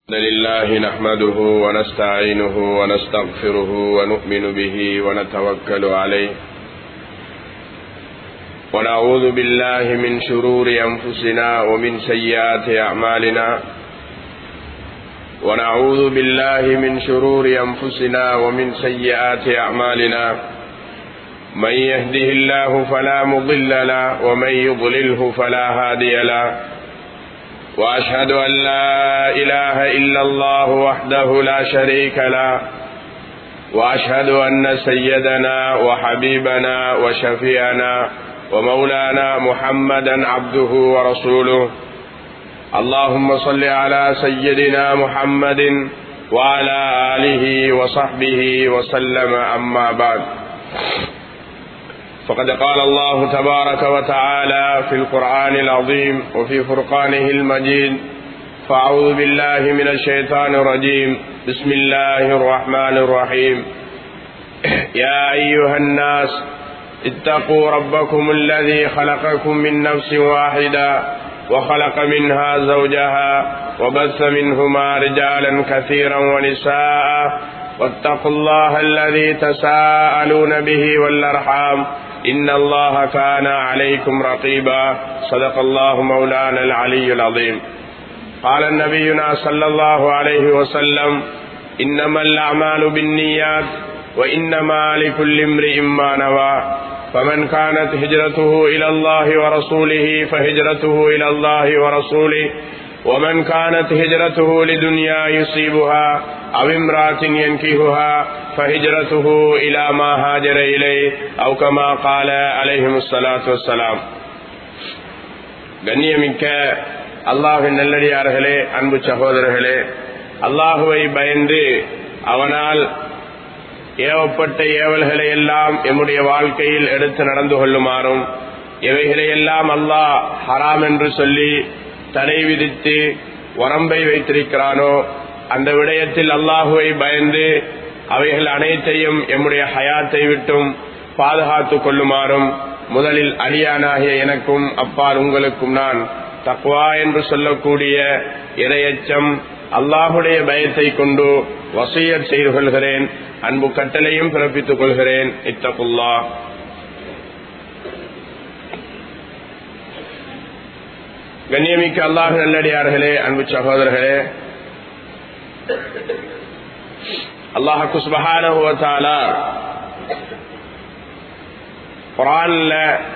الحمد لله نحمده ونستعينه ونستغفره ونؤمن به ونتوكل عليه ونعوذ بالله من شرور أنفسنا ومن سيئات أعمالنا ونعوذ بالله من شرور أنفسنا ومن سيئات أعمالنا من يهده الله فلا مضل له ومن يضلله فلا هادي له وأشهد أن لا إله إلا الله وحده لا شريك له وأشهد أن سيدنا وحبيبنا وشفيعنا ومولانا محمدا عبده ورسوله اللهم صل على سيدنا محمد وعلى آله وصحبه وسلم أما بعد فقد قال الله تبارك وتعالى في القرآن العظيم وفي فرقانه المجيد فأعوذ بالله من الشيطان الرجيم بسم الله الرحمن الرحيم يا أيها الناس اتقوا ربكم الذي خلقكم من نفس واحدة وخلق منها زوجها وبث منهما رجالا كثيرا ونساء واتقوا الله الذي تساءلون به والأرحام إن الله كان عليكم رقيبا صدق الله مولانا العلي العظيم قال النبينا صلى الله عليه وسلم إنما الأعمال بالنيات وإنما لكل امرئ ما نوى فمن كانت هجرته إلى الله ورسوله فهجرته إلى الله ورسوله ومن كانت هجرته لدنيا يصيبها أو امرأة ينكهها فهجرته إلى ما هاجر إليه أو كما قال عليهم الصلاة والسلام கண்ணியமிக்க அல்லாஹின் நல்லடியார்களே அன்பு சகோதரர்களே அல்லாஹுவை பயந்து அவனால் ஏவப்பட்ட ஏவல்களை எல்லாம் எம்முடைய வாழ்க்கையில் எடுத்து நடந்து கொள்ளுமாறும் இவைகளையெல்லாம் அல்லாஹ் ஹராம் என்று சொல்லி தடை விதித்து வரம்பை வைத்திருக்கிறானோ அந்த விடயத்தில் அல்லாஹுவை பயந்து அவைகள் அனைத்தையும் எம்முடைய ஹயாத்தை விட்டும் பாதுகாத்துக் கொள்ளுமாறும் முதலில் அடியானாகிய எனக்கும் அப்பால் உங்களுக்கும் நான் தக்வா என்று சொல்லக்கூடிய இரையச்சம் அல்லாஹுடைய பயத்தை கொண்டு வசியர் செய்து கொள்கிறேன் அன்பு கட்டளையும் பிறப்பித்துக் கொள்கிறேன் இத்தகுல்லா கண்ணியமிக்க அல்லாஹ் நல்லடியார்களே அன்பு சகோதரர்களே அல்லாஹு சுபகான குரான்ல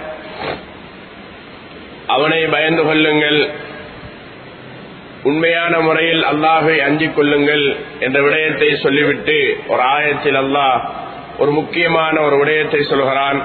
அவனை பயந்து கொள்ளுங்கள் உண்மையான முறையில் அல்லாஹை அஞ்சிக் கொள்ளுங்கள் என்ற விடயத்தை சொல்லிவிட்டு ஒரு ஆயத்தில் அல்லாஹ் ஒரு முக்கியமான ஒரு விடயத்தை சொல்கிறான்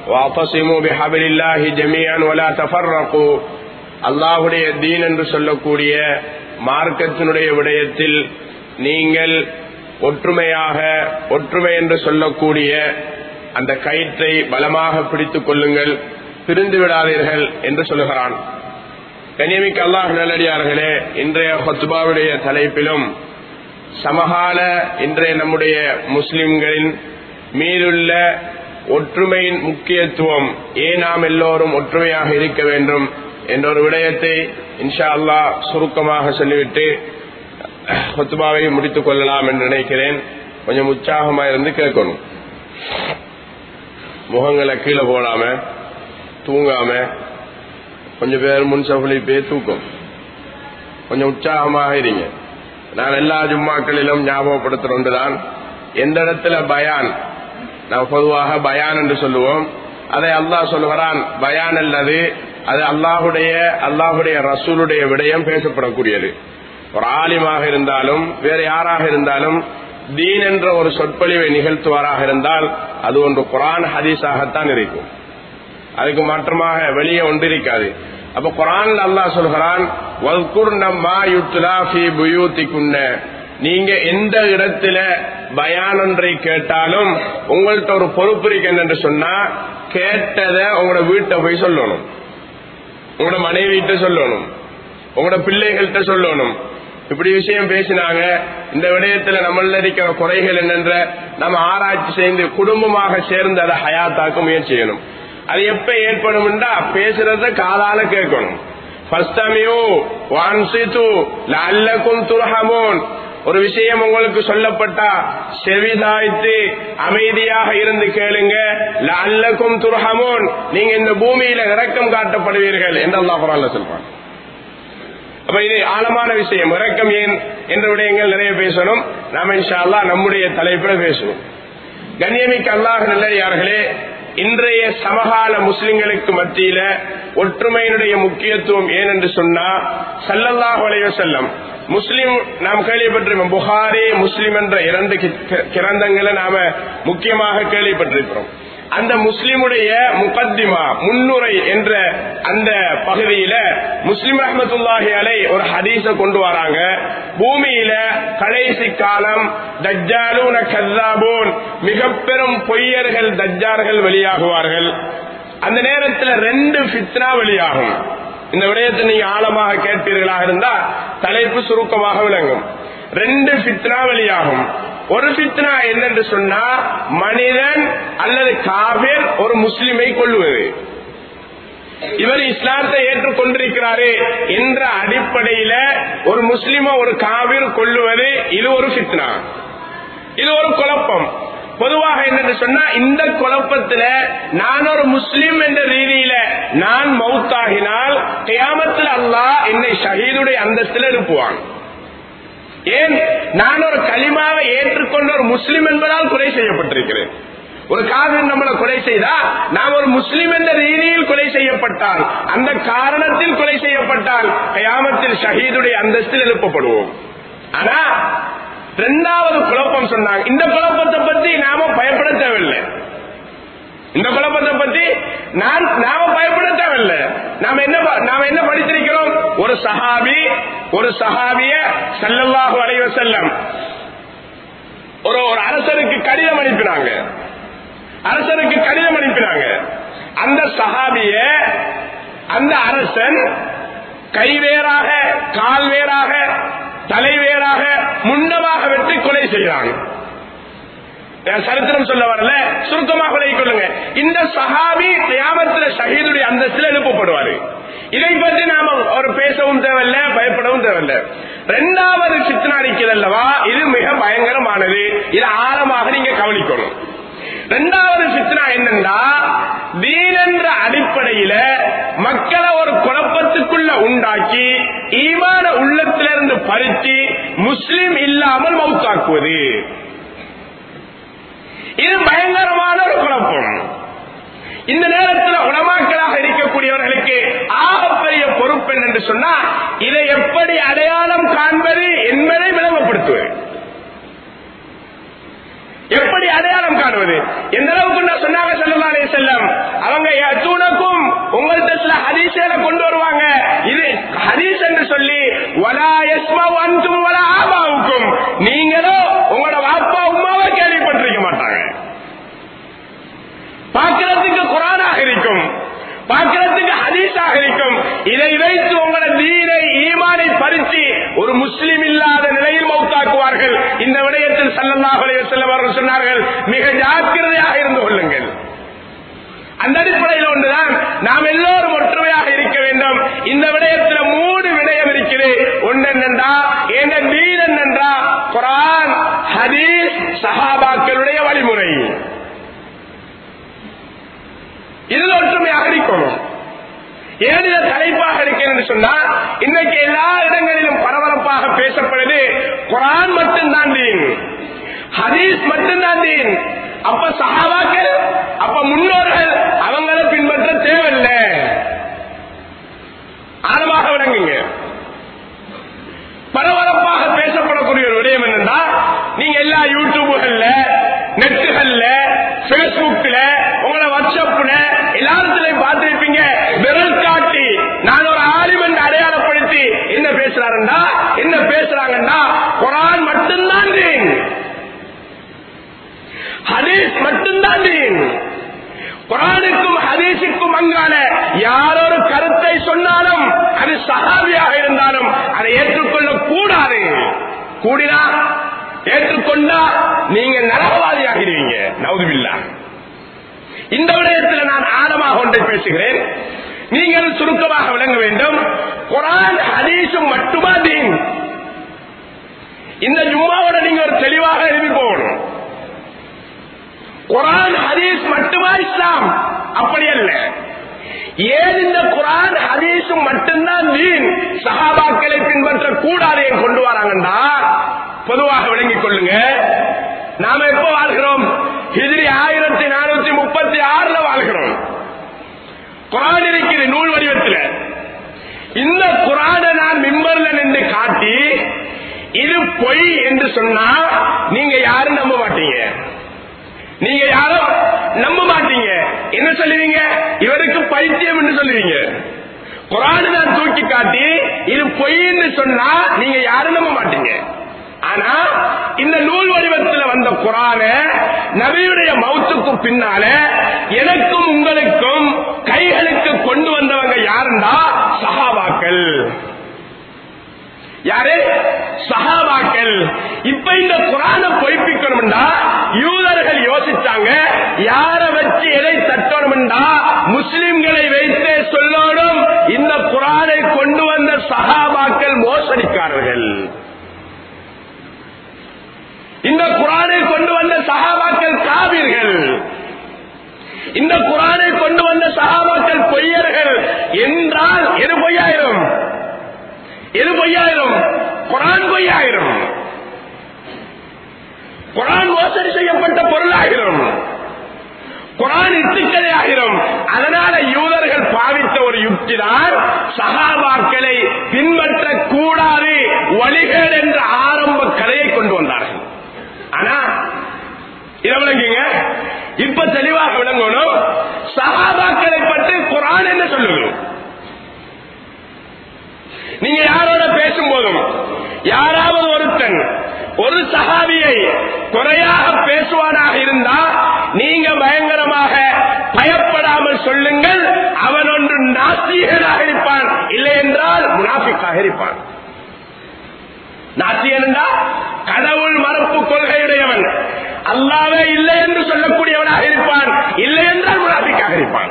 அல்லாஹுடைய தீன் என்று சொல்லக்கூடிய மார்க்கத்தினுடைய விடயத்தில் நீங்கள் ஒற்றுமையாக ஒற்றுமை என்று சொல்லக்கூடிய அந்த கயிற்றை பலமாக பிடித்துக் கொள்ளுங்கள் பிரிந்து விடாதீர்கள் என்று சொல்லுகிறான் கனியமிக்கு அல்லாஹ் நல்லடியார்களே இன்றைய ஹத்துபாவுடைய தலைப்பிலும் சமகால இன்றைய நம்முடைய முஸ்லிம்களின் மீதுள்ள ஒற்றுமையின் முக்கியத்துவம் ஏன் நாம் எல்லோரும் ஒற்றுமையாக இருக்க வேண்டும் என்ற ஒரு விடயத்தை இன்ஷா அல்லா சுருக்கமாக சொல்லிவிட்டு ஹொத்துபாவை முடித்துக் கொள்ளலாம் என்று நினைக்கிறேன் கொஞ்சம் உற்சாகமா இருந்து கேட்கணும் முகங்களை கீழே போடாம தூங்காம கொஞ்சம் பேர் முன் சகுலிப்பே தூக்கம் கொஞ்சம் உற்சாகமாக இருங்க நான் எல்லா ஜும்மாக்களிலும் ஞாபகப்படுத்துற ஒன்றுதான் எந்த இடத்துல பயான் நாம் பொதுவாக பயான் என்று சொல்லுவோம் அதை அல்லாஹ் சொல்லுகிறான் பயான் அல்லது அது அல்லாஹுடைய அல்லாஹுடைய ரசூலுடைய விடயம் பேசப்படக்கூடியது ஒரு ஆலிமாக இருந்தாலும் வேற யாராக இருந்தாலும் தீன் என்ற ஒரு சொற்பொழிவை நிகழ்த்துவாராக இருந்தால் அது ஒன்று குரான் ஹதீஸாகத்தான் இருக்கும் அதுக்கு மாற்றமாக வெளியே ஒன்றிருக்காது அப்ப குரான் அல்லாஹ் சொல்கிறான் நீங்க எந்த இடத்துல பயான் ஒன்றை கேட்டாலும் உங்கள்கிட்ட ஒரு பொறுப்பு இருக்கு என்று சொன்னா கேட்டதை உங்களோட வீட்டை போய் சொல்லணும் உங்களோட மனைவிட்ட சொல்லணும் உங்களோட பிள்ளைகள்கிட்ட சொல்லணும் இப்படி விஷயம் பேசினாங்க இந்த விடயத்துல நம்மள இருக்கிற குறைகள் என்னென்ற நம்ம ஆராய்ச்சி செய்து குடும்பமாக சேர்ந்து அதை ஹயாத்தாக்க முயற்சி செய்யணும் அது எப்ப ஏற்படும் பேசுறத காதால கேட்கணும் ஃபஸ்தமியூ வான்சித்து லஅல்லக்கும் துர்ஹமூன் ஒரு விஷயம் உங்களுக்கு சொல்லப்பட்டா செவிதாய்த்து அமைதியாக இருந்து கேளுங்க லஅல்லக்கும் துர்ஹமூன் நீங்க இந்த பூமியில இரக்கம் காட்டப்படுவீர்கள் என்று அல்லாஹ் குர்ஆன்ல சொல்றான் அப்ப இது ஆழமான விஷயம் இரக்கம் ஏன் என்ற விடயங்கள் நிறைய பேசணும் நாம இன்ஷா அல்லாஹ் நம்முடைய தலைப்பில் பேசணும் கண்ணியமிக்க அல்லாஹ் நல்லடியார்களே இன்றைய சமகால முஸ்லிம்களுக்கு மத்தியில ஒற்றுமையினுடைய முக்கியத்துவம் ஏன் என்று சொன்னா சல்லல்லாஹு அலைஹி வஸல்லம் முஸ்லிம் நாம் கேள்விப்பட்டிருக்கோம் புகாரி முஸ்லிம் என்ற இரண்டு கி- கிரந்தங்களை நாம முக்கியமாக கேள்விப்பட்டிருக்கிறோம் அந்த முஸ்லிமுடைய முகத்திமா முன்னுரை என்ற அந்த பகுதியில முஸ்லிம் ரஹமத்துல்லாஹி அலை ஒரு ஹதீஸ கொண்டு வராங்க பூமியில கடைசி காலம் தஜ்ஜாலூன கல்லாபூன் மிக பெரும் பொய்யர்கள் தஜ்ஜார்கள் வெளியாகுவார்கள் அந்த நேரத்தில் ரெண்டு ஃபித்னா வெளியாகும் இந்த விடயத்தை நீங்க ஆழமாக கேட்பீர்களாக இருந்தா தலைப்பு சுருக்கமாக விளங்கும் ரெண்டு ஃபித்னா வெளியாகும் ஒரு ஃபித்னா என்னென்று சொன்னா மனிதன் அல்லது காபிர் ஒரு முஸ்லிமை கொள்வது இவர் இஸ்லாத்தை ஏற்றுக்கொண்டிருக்கிறாரே என்ற அடிப்படையில ஒரு முஸ்லிம ஒரு காவிர் கொள்ளுவது இது ஒரு ஃபித்னா இது ஒரு குழப்பம் பொதுவாக என்னன்னு சொன்னா இந்த குழப்பத்துல நான் ஒரு முஸ்லிம் என்ற ரீதியில நான் மௌத்தாகினால் கியாமத்தில் அல்லாஹ் என்னை ஷஹீதுடைய அந்தஸ்தில் எழுப்புவான் ஏன் நான் ஒரு களிமாவை ஏற்றுக்கொண்ட ஒரு முஸ்லிம் என்பதால் குறை செய்யப்பட்டிருக்கிறேன் ஒரு காவிரி நம்மளை கொலை செய்தா நாம் ஒரு முஸ்லிம் என்ற ரீதியில் கொலை செய்யப்பட்டால் அந்த காரணத்தில் கொலை செய்யப்பட்டால் கயாமத்தில் ஷஹீதுடைய அந்தஸ்தில் எழுப்பப்படுவோம் ஆனா இரண்டாவது குழப்பம் சொன்னாங்க இந்த குழப்பத்தை பத்தி நாம பயப்பட தேவையில்லை இந்த குழப்பத்தை பத்தி நான் நாம பயப்பட தேவையில்லை நாம என்ன ப- நாம என்ன படித்திருக்கிறோம் ஒரு சஹாபி ஒரு சஹாபிய ஸல்லல்லாஹு அலைஹி வஸல்லம் ஒரு ஒரு அரசருக்கு கடிதம் அனுப்பினாங்க அரசருக்கு கடிதம் அனுப்பினாங்க அந்த சஹாபிய அந்த அரசன் கை வேறாக கால் வேறாக தலை வேறாக முன்னமாக வெட்டி கொலை செய்கிறாங்க நான் சரித்திரம் சொல்ல வரல சுருக்கமாக விளங்கிக் கொள்ளுங்க இந்த சஹாபி கியாமத்துல ஷஹீதுடைய அந்தஸ்தில் எழுப்பப்படுவாரு இதை பற்றி நாம ஒரு பேசவும் தேவையில்ல பயப்படவும் தேவையில்ல இரண்டாவது சித்தனா இருக்கிறது அல்லவா இது மிக பயங்கரமானது இது ஆழமாக நீங்க கவனிக்கணும் இரண்டாவது சித்தனா என்னன்னா தீன் என்ற அடிப்படையில மக்களை ஒரு குழப்பத்துக்குள்ள உண்டாக்கி ஈமான உள்ளத்திலிருந்து பறித்து முஸ்லிம் இல்லாமல் மௌத்தாக்குவது இது பயங்கரமான ஒரு குழப்பம் இந்த நேரத்தில் உலமாக்களாக இருக்கக்கூடியவர்களுக்கு ஆகப்பெரிய பொறுப்பு என்று சொன்னா இதை எப்படி அடையாளம் காண்பது என்பதை விளங்கப்படுத்துவது எப்படி அடையாளம் காணுவது எந்த அளவுக்கு நான் சொன்னாங்க செல்லலாலே செல்லம் அவங்க தூணக்கும் உங்கள்கிட்ட சில ஹதீசேல கொண்டு வருவாங்க இது ஹதீஸ் என்று சொல்லி வலா எஸ்மா வந்தும் வலா ஆபாவுக்கும் நீங்களோ உங்களோட வாப்பா உமாவை கேள்விப்பட்டிருக்க மாட்டாங்க பார்க்கிறதுக்கு குரானாக இருக்கும் பார்க்கிறதுக்கு ஹதீஸாக இருக்கும் இதை வைத்து உங்களோட தீனை ஈமானை பறித்து ஒரு முஸ்லிம் இல்லாத நிலையில் மௌத்தாக்குவார்கள் இந்த விடயத்தில் சல்லல்லாஹு அலைஹி வஸல்லம் அவர்கள் சொன்னார்கள் மிக ஜாக்கிரதையாக இருந்து கொள்ளுங்கள் அந்த அடிப்படையில் ஒன்றுதான் நாம் எல்லோரும் ஒற்றுமையாக இருக்க வேண்டும் இந்த விடயத்தில் மூணு விடயம் இருக்குது ஒன்று என்னென்றா என்ற தீன் என்னென்றா குரான் ஹதீஸ் சஹாபாக்களுடைய வழிமுறை இதில் ஒற்றுமையாக இருக்கணும் ஏன் இதை தலைப்பாக இருக்கிறேன் சொன்னா இன்னைக்கு எல்லா இடங்களிலும் பரபரப்பாக பேசப்படுது குரான் மட்டும்தான் தீன் ஹதீஸ் மட்டும்தான் தீன் அப்ப சஹாபாக்கள் அப்ப முன்னோர்கள் அவங்களை பின்பற்ற தேவையில்லை ஆழமாக விளங்குங்க பரபரப்பாக பேசப்படக்கூடிய ஒரு விடயம் என்னன்னா நீங்க எல்லா யூடியூபுகள்ல நெட்டுகள்ல பேஸ்புக்ல உங்களை வாட்ஸ்அப்ல எல்லாத்துலயும் பார்த்திருப்பீங்க விரல் காட்டி நான் ஒரு ஆலிம் என்று அடையாளப்படுத்தி என்ன பேசுறாருண்டா என்ன பேசுறாங்கன்னா குரான் மட்டும்தான் தீன் ஹதீஸ் மட்டும்தான் தீன் குரானுக்கும் ஹதீஸுக்கும் அங்கான யாரொரு கருத்தை சொன்னாலும் அது சஹாபியாக இருந்தாலும் அதை ஏற்றுக்கொள்ள கூடாது கூடினா ஏற்றுக்கொண்டா நீங்க நரகவாதியாகிறீங்க நவுதுபில்லா இந்த விடயத்தில் நான் ஆழமாக ஒன்றை பேசுகிறேன் நீங்கள் சுருக்கமாக விளங்க வேண்டும் குரான் ஹதீஸும் மட்டுமா தீன் இந்த ஜும்மாவோட நீங்க ஒரு தெளிவாக எழுதி போகணும் குரான் ஹதீஸ் மட்டுமா இஸ்லாம் அப்படி அல்ல ஏன் இந்த குரான் ஹதீஸும் மட்டும்தான் தீன் சஹாபாக்களை பின்பற்ற கூடாது கொண்டு வராங்கன்னா பொதுவாக விளங்கிக் கொள்ளுங்க நாம எப்போ வாழ்கிறோம் ஹிஜ்ரி ஆயிரத்தி நானூத்தி முப்பத்தி ஆறுல வாழ்கிறோம் குரான் இருக்குது நூல் வடிவத்தில் இந்த குரானை நான் மிம்பர்ல நின்று காட்டி இது பொய் என்று சொன்னா நீங்க யாரும் நம்ப மாட்டீங்க நீங்க யாரும் நம்ப மாட்டீங்க என்ன சொல்லுவீங்க இவருக்கு பைத்தியம் என்று சொல்லுவீங்க குரான் நான் தூக்கி காட்டி இது பொய்ன்னு சொன்னா நீங்க யாரும் நம்ப மாட்டீங்க ஆனா இந்த நூல் வடிவத்தில் வந்த குரான நபியுடைய மௌத்துக்கு பின்னால எனக்கும் உங்களுக்கும் கைகளுக்கு கொண்டு வந்தவங்க யாருண்டா சஹாபாக்கள் யாரு சஹாபாக்கள் இப்ப இந்த குரான பொய்ப்பிக்கணும்டா யூதர்கள் யோசிச்சாங்க யார வச்சு எதை தட்டணும்டா முஸ்லிம்களை வைத்தே சொல்லணும் இந்த குரானை கொண்டு வந்த சஹாபாக்கள் மோசடிக்காரர்கள் இந்த குரானை கொண்டு வந்த சஹாபாக்கள் காவிர்கள் இந்த குரானை கொண்டு வந்த சஹாபாக்கள் பொய்யர்கள் என்றால் எது பொய்யாயிரும் எது பொய்யாயிரும் குரான் பொய்யாயிரும் குரான் மோசடி செய்யப்பட்ட பொருளாயிரும் குரான் இட்டுக்கதை ஆகிரும் அதனால யூதர்கள் பாவித்த ஒரு யுக்தி தான் சகாபாக்களை பின்பற்ற கூடாது வழிகள் என்ற ஆரம்ப கதையை கொண்டு வந்தார்கள் ஆனா இதை விளங்குங்க இப்ப தெளிவாக விளங்கணும் சகாபாக்களை பற்றி குரான் என்ன சொல்லுங்க நீங்க யாரோட பேசும்போதும் யாராவது ஒருத்தன் ஒரு சகாபியை குறையாக பேசுவானாக இருந்தா நீங்க பயங்கரமாக பயப்படாமல் சொல்லுங்கள் அவன் ஒன்று நாஸ்திகனாக இருப்பான் இல்லை என்றால் முனாஃபிக்காக இருப்பான் நாத்தியன் என்றால் கடவுள் மறுப்பு கொள்கையுடையவன் அல்லாவே இல்லை என்று சொல்லக்கூடியவனாக இருப்பான் இல்லை என்றால் முனாஃபிக்காக இருப்பான்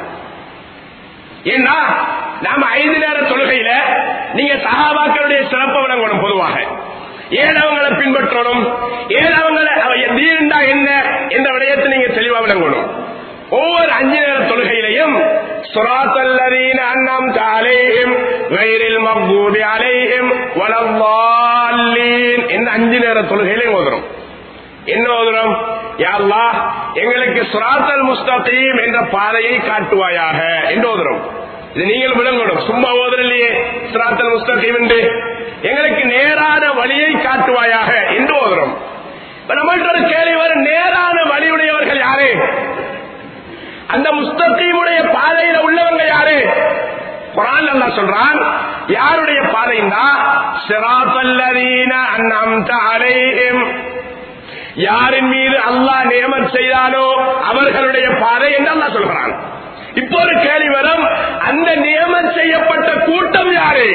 ஏன்னா நாம ஐந்து நேர தொழுகையில நீங்க சகாபாக்களுடைய சிறப்பு விளங்கணும் பொதுவாக ஏன் அவங்களை பின்பற்றணும் ஏன் அவங்களை தீர்ந்தா என்ன என்ற விடயத்தை நீங்க தெளிவா விளங்கணும் ஒவ்வொரு அஞ்சு நேர தொழுகையிலையும் சுராத்தல்லதீன அண்ணம் அலைஹிம் வயிறில் மக்கூபி அலைஹிம் வளவாலீன் என்ற அஞ்சு நேர தொழுகையிலையும் ஓதுறோம் என்ன ஓதுறோம் யாழ்லா எங்களுக்கு சுராத்தல் முஸ்தகீம் என்ற பாதையை காட்டுவாயாக என்று ஓதுறோம் இது நீங்கள் விளங்கணும் சும்மா ஓதுறலையே சுராத்தல் முஸ்தகீம் என்று எங்களுக்கு நேரான வழியை காட்டுவாயாக என்று ஓதுறோம் இப்ப நம்மள்ட்ட ஒரு கேள்வி வரும் நேரான வழியுடையவர்கள் யாரு அந்த முஸ்தகீமுடைய பாதையில உள்ளவங்க யாரு குரான் அல்லா சொல்றான் யாருடைய பாதைன்னா சிராத்தல்லதீன அன்னம்த அலைஹிம் யாரின் மீது அல்லாஹ் நியமம் செய்தாலோ அவர்களுடைய பாதை என்று அல்லா சொல்கிறான் இப்போ ஒரு கேள்வி வரும் அந்த நியமம் செய்யப்பட்ட கூட்டம் யாரு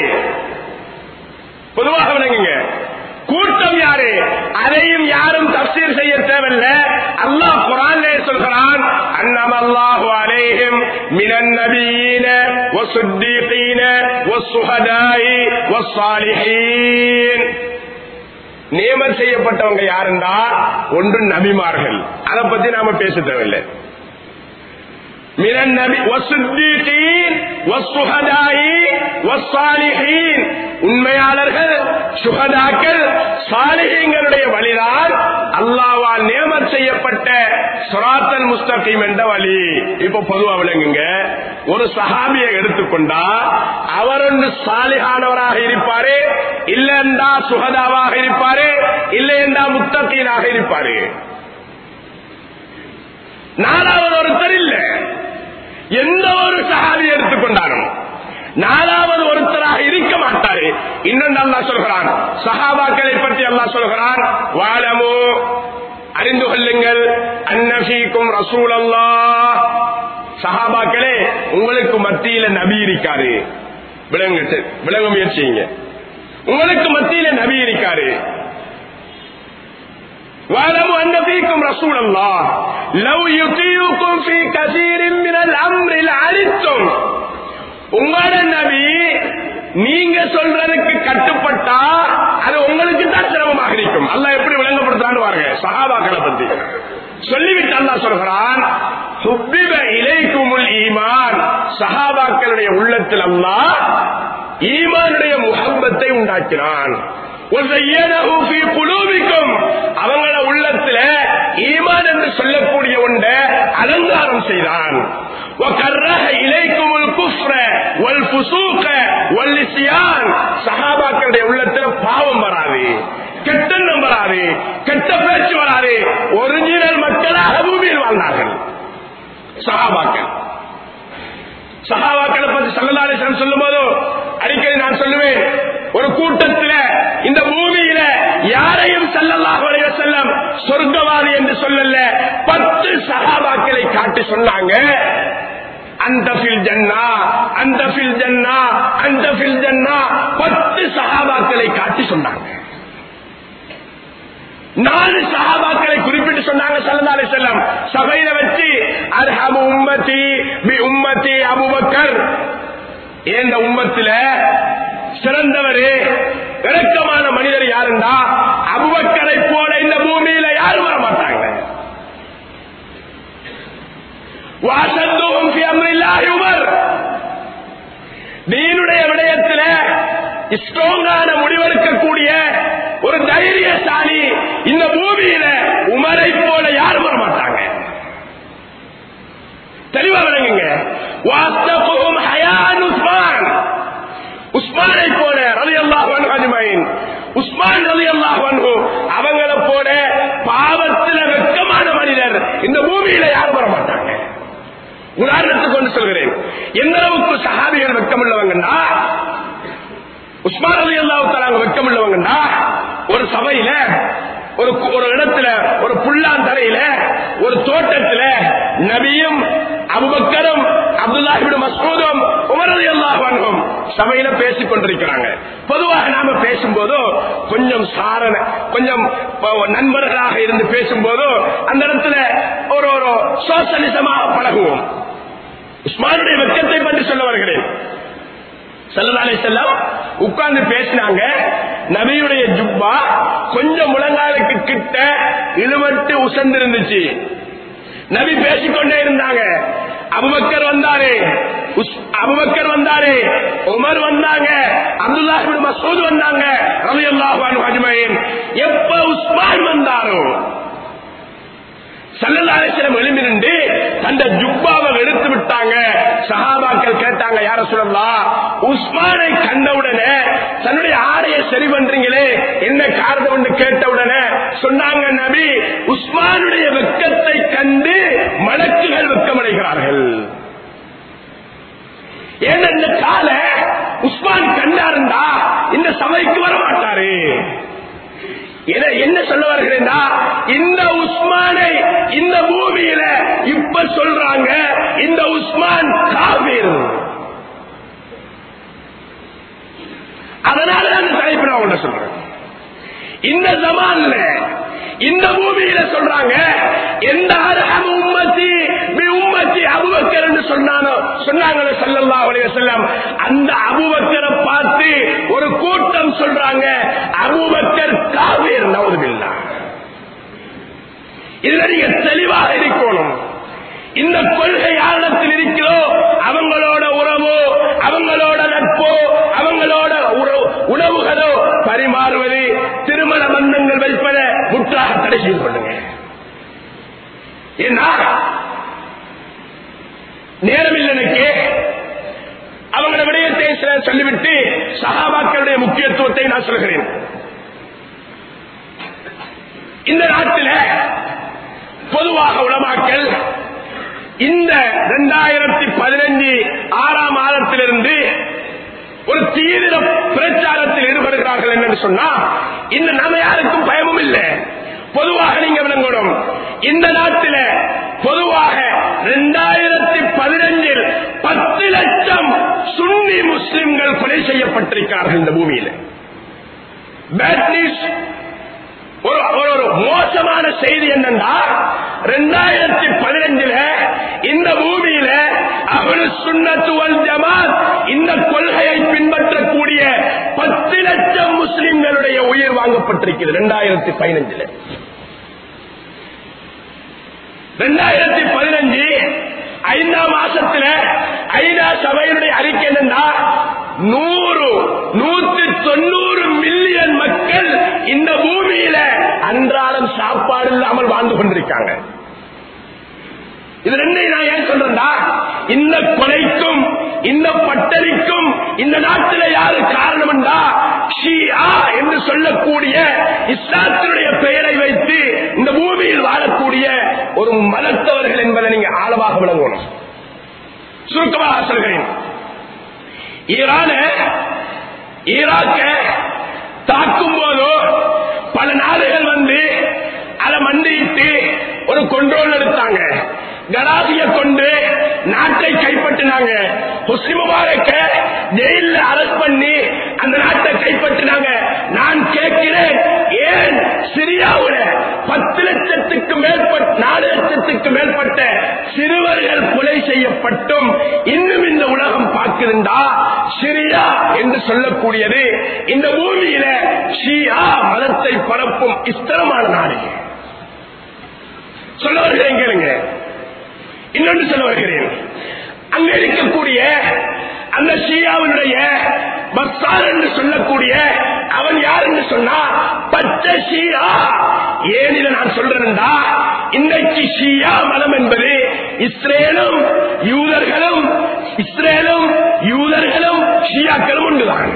பொதுவாக விளங்குங்க கூட்டம் யாரு அதையும் யாரும் தப்சீர் செய்ய தேவையில்லை அல்லாஹ் குரான் சொல்கிறான் அன்னம் அல்லாஹு அலைஹிம் மினன் நபியீன வசுத்தீகீன வசுஹதாயி வஸ்ஸாலிஹீன் நியமம் செய்யப்பட்டவங்க யாருந்தா ஒன்று நபிமார்கள் அதை பத்தி நாம பேச தேவையில்லை மினன் நபி வசுத்தீகீன் வஸ்ஸுஹதாயி வஸ்ஸாலிஹீன் உண்மையாளர்கள் சுகதாக்கள் சாலிகங்களுடைய வழிதான் அல்லாவால் நியமம் செய்யப்பட்ட சுராத்தல் முஸ்தகீம் என்ற வழி இப்ப பொதுவா விளங்குங்க ஒரு சஹாபியை எடுத்துக்கொண்டா அவர் ஒன்று சாலிகானவராக இருப்பாரு இல்லைண்டா சுகதாவாக இருப்பாரு இல்லையென்றா முத்தகீனாக இருப்பாரு நாலாவது ஒருத்தர் இல்ல எந்த ஒரு சஹாபி எடுத்துக்கொண்டாலும் நாலாவது ஒருத்தராக இருக்க மாட்டாரு இன்னொன்று அல்லா சொல்கிறான் சஹாபாக்களை பற்றி அல்லா சொல்கிறான் வாழமோ அறிந்து கொள்ளுங்கள் அன்னபீக்கும் ரசூல் அல்லா சஹாபாக்களே உங்களுக்கு மத்தியில நபி இருக்காரு விளங்கு விளங்க முயற்சிங்க உங்களுக்கு மத்தியில நபி இருக்காரு واعلموا ان فيكم رسول الله لو يطيعكم في كثير من الامر لعنتم உங்களோட நபி நீங்க சொல்றதுக்கு கட்டுப்பட்டா அது உங்களுக்கு தான் சிரமமாக இருக்கும் அல்லாஹ் எப்படி விளங்கப்படுத்தான்னு பாருங்க சஹாபாக்களை பத்தி சொல்லிவிட்டு அல்லாஹ் சொல்கிறான் ஹுப்பிப இலைக்குமுல் ஈமான் சஹாபாக்களுடைய உள்ளத்தில் அல்லாஹ் ஈமானுடைய முகப்பத்தை உண்டாக்கினான் وَزَيَّنَهُ فِي قُلُوبِكُمْ அவங்கள உள்ளத்துல ஈமான் என்று சொல்லக்கூடிய ஒன்றை அலங்காரம் செய்தான் وَكَرَّهَ إِلَيْكُمُ الْكُفْرَ وَالْفُسُوقَ وَالْعِصْيَانَ சஹாபாக்களுடைய உள்ளத்துல பாவம் வராது கெட்டெண்ணம் வராது கெட்ட பேச்சு வராது ஒரிஜினல் மக்களாக பூமியில் வாழ்ந்தார்கள் சஹாபாக்கள் சஹாபாக்களை பத்தி சல்லல்லாஹு சொல்லும் போது அடிக்கடி நான் சொல்லுவேன் ஒரு கூட்டத்தில் இந்த பூமியில யாரையும் சல்லல்லாஹு அலைஹி வஸல்லம் சொர்க்கவாதி என்று சொல்லல பத்து சஹாபாக்களை காட்டி சொன்னாங்க அந்த ஃபில் ஜன்னா அந்த ஃபில் ஜன்னா அந்த ஃபில் ஜன்னா பத்து சஹாபாக்களை காட்டி சொன்னாங்க நாலு சஹாபாக்களை குறிப்பிட்டு சொன்னாங்க சல்லா அலி செல்லம் சபையில வச்சு அர்ஹமு உம்மத்தி பி உம்மத்தி அபுபக்கர் இந்த உம்மத்தில சிறந்தவரே இறக்கமான மனிதர் யாருண்டா அபுபக்கரை போல இந்த பூமியில யாரும் வர மாட்டாங்க வாசத்துவம் உமர் நீனுடைய விடயத்தில் ஸ்ட்ராங்கான முடிவெடுக்கக்கூடிய ஒரு தைரியசாலி இந்த பூமியில உமரை போல யாரும் வர மாட்டாங்க தெளிவா விளங்குங்க வாஸ்தபும் ஹயான் உஸ்மான் உஸ்மானை போல ரவி அல்லாஹ் அஜ்மைன் உஸ்மான் ரவி அல்லாஹ் அவங்கள போல பாவத்தில் வெக்கமான மனிதர் இந்த பூமியில யாரும் வர மாட்டாங்க உதாரணத்துக்கு கொண்டு சொல்கிறேன் எந்த அளவுக்கு சஹாபிகள் வெக்கம் உள்ளவங்கன்னா உஸ்மான் அலி அல்லாஹ் வெக்கம் உள்ளவங்கன்னா ஒரு சபையில ஒரு ஒரு இடத்துல ஒரு புல்லாந்தரையில ஒரு தோட்டத்துல நபியும் அபுபக்கரும் அப்துல்லாஹிபின் மசூதும் உமரது அல்லாஹ் சபையில பேசிக் கொண்டிருக்கிறாங்க பொதுவாக நாம பேசும்போது கொஞ்சம் சாரண கொஞ்சம் நண்பர்களாக இருந்து பேசும்போது அந்த இடத்துல ஒரு ஒரு சோசலிசமாக பழகுவோம் உஸ்மானுடைய வெக்கத்தை பற்றி சொல்ல வருகிறேன் செல்லதாலே செல்லம் உட்கார்ந்து பேசினாங்க நபியுடைய ஜுப்பா கொஞ்சம் முழங்காலுக்கு கிட்ட இழுவட்டு உசந்திருந்துச்சு நபி பேசிக்கொண்டே இருந்தாங்க அபுபக்கர் வந்தாரு அபுபக்கர் வந்தாரு உமர் வந்தாங்க அப்துல்லாஹிபின் மசூத் வந்தாங்க ரவி அல்லாஹ் அஜ்மயின் எப்ப உஸ்மான் வந்தாரோ சல்லல்லாசனம் எழும்பி நின்று அந்த ஜுப்பாவை எடுத்து விட்டாங்க சஹாபாக்கள் கேட்டாங்க யார சொல்லலாம் உஸ்மானை கண்டவுடனே தன்னுடைய ஆடையை சரி பண்றீங்களே என்ன காரணம் என்று கேட்டவுடனே சொன்னாங்க நபி உஸ்மானுடைய வெக்கத்தை கண்டு மலக்குகள் வெக்கமடைகிறார்கள் ஏன்னா இந்த கால உஸ்மான் கண்டாருந்தா இந்த சபைக்கு வர மாட்டாரு என்ன சொல்ல வருகிறேன்னா இந்த உஸ்மானை இந்த பூமியில இப்ப சொல்றாங்க இந்த உஸ்மான் காபீர் அதனால அந்த தலைப்பு நான் ஒண்ணு சொல்றேன் இந்த ஜமான்ல இந்த பூமியில சொல்றாங்க எந்த அரகம் உம்மத்தி உம்மத்தி அபுபக்கர் என்று சொன்னானோ சொன்னாங்களே சல்லல்லா அலைய செல்லம் அந்த அபுபக்கரை பார்த்து ஒரு கூட்டம் சொல்றாங்க அபுபக்கர் காவீர் நவதுமில்லா இதுல நீங்க தெளிவாக இருக்கணும் இந்த கொள்கை யாரிடத்தில் இருக்கிறோ அவங்களோட உறவோ அவங்களோட நட்போ அவங்களோட உணவுகளோ பரிமாறுவது திருமண பந்தங்கள் வைப்பதை முற்றாக தடை செய்து கொள்ளுங்க ஏன்னா நேரம் இல்லை எனக்கு அவங்கள விடயத்தை சொல்லிவிட்டு சகாபாக்களுடைய முக்கியத்துவத்தை நான் சொல்கிறேன் இந்த நாட்டில் பொதுவாக உலமாக்கல் இந்த இரண்டாயிரத்தி பதினஞ்சு ஆறாம் மாதத்திலிருந்து ஒரு தீவிர பிரச்சாரத்தில் ஈடுபடுகிறார்கள் என்னன்னு சொன்னா இந்த நம்ம யாருக்கும் பயமும் இல்லை பொதுவாக நீங்க விளங்கணும் இந்த நாட்டில் பொதுவாக இரண்டாயிரத்தி பதினஞ்சில் பத்து லட்சம் சுன்னி முஸ்லிம்கள் கொலை செய்யப்பட்டிருக்கிறார்கள் இந்த பூமியில் பேட் நியூஸ் ஒரு ஒரு மோசமான செய்தி என்னன்னா ரெண்டாயிரத்தி பதினஞ்சுல இந்த பூமியில அகலு சுன்னத்து வல் ஜமாத் இந்த கொள்கையை பின்பற்றக்கூடிய பத்து லட்சம் முஸ்லிம்களுடைய உயிர் வாங்கப்பட்டிருக்கிறது இரண்டாயிரத்தி பதினஞ்சுல ரெண்டாயிரத்தி பதினஞ்சு ஐந்தாம் மாசத்துல ஐநா சபையினுடைய அறிக்கை என்னன்னா நூறு நூத்தி தொண்ணூறு மில்லியன் மக்கள் இந்த பூமியில அன்றாடம் சாப்பாடு இல்லாமல் வாழ்ந்து கொண்டிருக்காங்க இது ரெண்டையும் நான் ஏன் சொல்றேன்டா இந்த கொலைக்கும் இந்த பட்டறிக்கும் இந்த நாட்டில யாரு காரணம்டா ஷியா என்று சொல்லக்கூடிய இஸ்லாத்தினுடைய பெயரை வைத்து இந்த பூமியில் வாழக்கூடிய ஒரு மதத்தவர்கள் என்பதை நீங்க ஆழமாக விளங்கணும் சுருக்கமாக சொல்கிறேன் ஈரான ஈராக்க தாக்கும் போதோ பல நாடுகள் வந்து அதை மண்டியிட்டு ஒரு கொண்டோல் எடுத்தாங்க கடாசிய கொண்டு நாட்டை கைப்பற்றினாங்க ஹுஸ்னி முபாரக்க ஜெயில அரெஸ்ட் பண்ணி அந்த நாட்டை கைப்பற்றினாங்க நான் கேட்கிறேன் ஏன் சிரியாவுல பத்து லட்சத்துக்கு மேற்பட்ட நாலு லட்சத்துக்கு மேற்பட்ட சிறுவர்கள் கொலை செய்யப்பட்டும் இன்னும் இந்த உலகம் பார்க்கிறா சிரியா என்று சொல்லக்கூடியது இந்த பூமியில ஷியா மதத்தை பரப்பும் இஸ்தரமான நாடு சொல்ல வருகிறேன் கேளுங்க இன்னொன்று சொல்ல வருகிறேன் அங்க இருக்கக்கூடிய அந்த ஷியாவினுடைய பக்தார் என்று சொல்லக்கூடிய அவன் யார் என்று சொன்னா பச்சை ஷியா ஏன் இதை நான் சொல்றேன்டா இன்றைக்கு ஷியா மதம் என்பது இஸ்ரேலும் யூதர்களும் இஸ்ரேலும் யூதர்களும் ஷியாக்களும் ஒன்றுதான்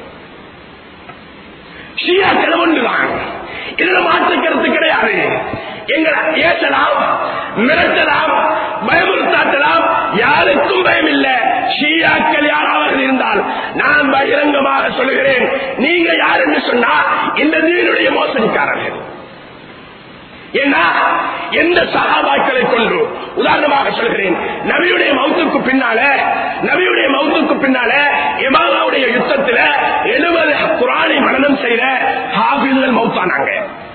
ஷியாக்களும் ஒன்றுதான் இதுல மாற்று கருத்து கிடையாது எங்களை ஏசலாம் மிரட்டலாம் பயமுறுத்தாட்டலாம் யாருக்கும் பயம் இல்ல ஷியாக்கள் யாராவது இருந்தால் நான் பகிரங்கமாக சொல்லுகிறேன் நீங்க யாருன்னு சொன்னா இந்த நீருடைய மோசடிக்காரர்கள் ஏன்னா எந்த சகாபாக்களை கொண்டு உதாரணமாக சொல்கிறேன் நபியுடைய மௌத்துக்கு பின்னால நபியுடைய மௌத்துக்கு பின்னால இமாமாவுடைய யுத்தத்தில் எழுபது குரானை மனநம் செய்த ஹாபில்கள் மௌத்தானாங்க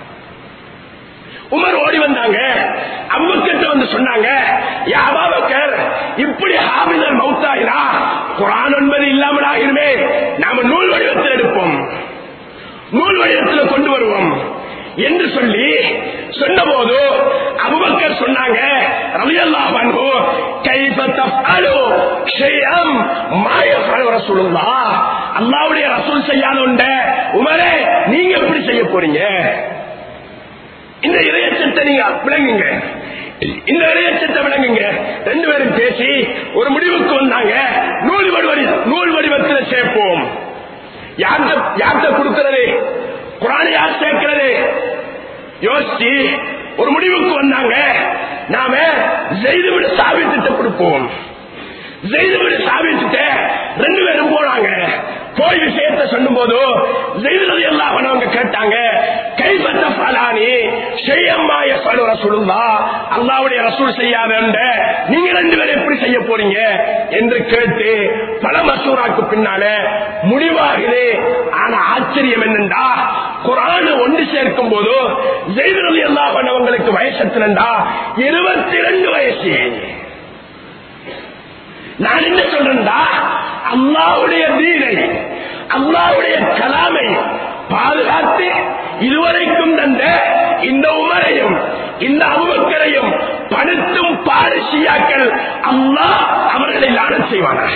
உமர் ஓடி வந்தாங்க அம்புக்கிட்ட வந்து சொன்னாங்க யா அபாபக்கர் இப்படி ஹாபிதர் மௌத்தாயினா குரான் என்பது இல்லாமல் ஆகிருமே நாம நூல் வடிவத்தில் எடுப்போம் நூல் வடிவத்தில் கொண்டு வருவோம் என்று சொல்லி சொன்னபோது அபுபக்கர் சொன்னாங்க ரலியல்லாஹு அன்ஹு கைஃப தஃஅலு ஷைஅம் மா யஃஅலு ரசூலுல்லாஹ் அல்லாஹ்வுடைய ரசூல் செய்யாத உண்ட உமரே நீங்க எப்படி செய்ய போறீங்க இந்த இறையச்சத்தை நீங்க விளங்குங்க இந்த இறையச்சத்தை விளங்குங்க ரெண்டு பேரும் பேசி ஒரு முடிவுக்கு வந்தாங்க நூல் வடிவடி நூல் வடிவத்தில் சேர்ப்போம் யார்கிட்ட யார்கிட்ட கொடுக்கிறது குரான் யார் சேர்க்கிறது யோசிச்சு ஒரு முடிவுக்கு வந்தாங்க நாம செய்துவிட சாவித்திட்ட கொடுப்போம் செய்துவிட சாவித்திட்ட ரெண்டு பேரும் போனாங்க போய் விஷயத்தை சொல்லும் போது செய்தது எல்லாம் அவங்க கேட்டாங்க கைப்பற்ற பலானி செய்யம்மாய சொல்லுற சொல்லுந்தா அல்லாவுடைய ரசூல் செய்யாத நீங்க ரெண்டு பேரும் எப்படி செய்ய போறீங்க என்று கேட்டு பல மசூராக்கு பின்னால முடிவாகுது ஆனா ஆச்சரியம் என்னண்டா குரான் ஒன்று சேர்க்கும் போது செய்தது எல்லாம் அவங்களுக்கு வயசத்துலண்டா இருபத்தி ரெண்டு வயசு நான் என்ன சொல்றேன்டா அல்லாவுடைய தீனை அல்லாவுடைய கலாமை பாதுகாத்து இதுவரைக்கும் தந்த இந்த உமரையும் இந்த அபுபக்கரையும் படுத்தும் பாரிசியாக்கள் அல்லாஹ் அவர்களை லாடம் செய்வானாக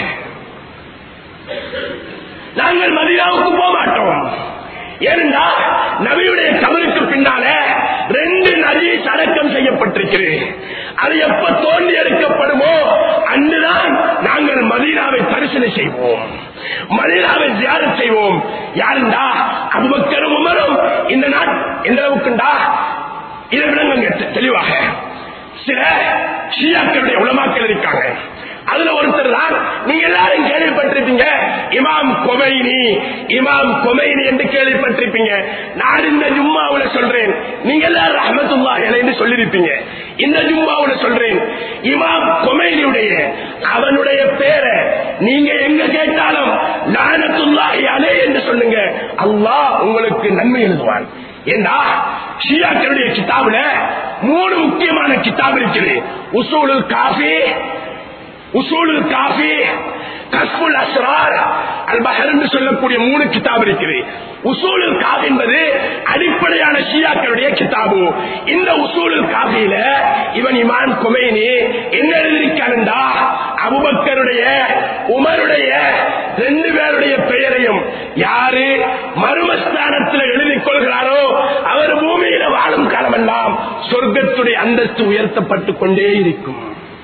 நாங்கள் மதினாவுக்கு போக மாட்டோம் ஏனென்றா நபியுடைய கபருக்கு பின்னால ரெண்டு நதியை அடக்கம் செய்யப்பட்டிருக்கிறது அது எப்ப தோண்டி எடுக்கப்படுமோ அன்றுதான் நாங்கள் மதீனாவை பரிசீலனை செய்வோம் மதீனாவை தியானம் செய்வோம் யாருண்டா அபுபக்கரும் உமரும் இந்த நாட் எந்த அளவுக்குண்டா இதை விளங்குங்க தெளிவாக சில ஷியாக்களுடைய உலமாக்கள் இருக்காங்க அதுல ஒருத்தர் தான் நீங்க எல்லாரும் கேள்விப்பட்டிருப்பீங்க இமாம் கொமைனி இமாம் கொமைனி என்று கேள்விப்பட்டிருப்பீங்க நான் இந்த ஜும்மாவுல சொல்றேன் நீங்க எல்லாரும் அஹமதுல்லா என்று சொல்லிருப்பீங்க இந்த ஜும்மாவுல சொல்றேன் இமாம் கொமைனியுடைய அவனுடைய பேரை நீங்க எங்க கேட்டாலும் லானத்துல்லாஹி அலே என்று சொல்லுங்க அல்லாஹ் உங்களுக்கு நன்மை எழுதுவான் ஏண்டா ஷியாக்களுடைய கிதாபுல மூணு முக்கியமான கிதாப் இருக்குது உசூலுல் காஃபி உசூலுல் காஃபி கஸ்புல் அஸ்ரார் அல் பஹர் என்று சொல்லக்கூடிய மூணு கிதாப் இருக்குது உசூலுல் காஃபி என்பது அடிப்படையான ஷியாக்களுடைய கிதாபு இந்த உசூலுல் காஃபியில இவன் இமான் குமைனி என்ன எழுதியிருக்கான்டா அபுபக்கருடைய உமருடைய ரெண்டு பேருடைய பெயரையும் யாரு மருமஸ்தானத்தில் எழுதிக் கொள்கிறாரோ அவர் பூமியில வாழும் காலமெல்லாம் சொர்க்கத்துடைய அந்தஸ்து உயர்த்தப்பட்டுக் கொண்டே இருக்கும்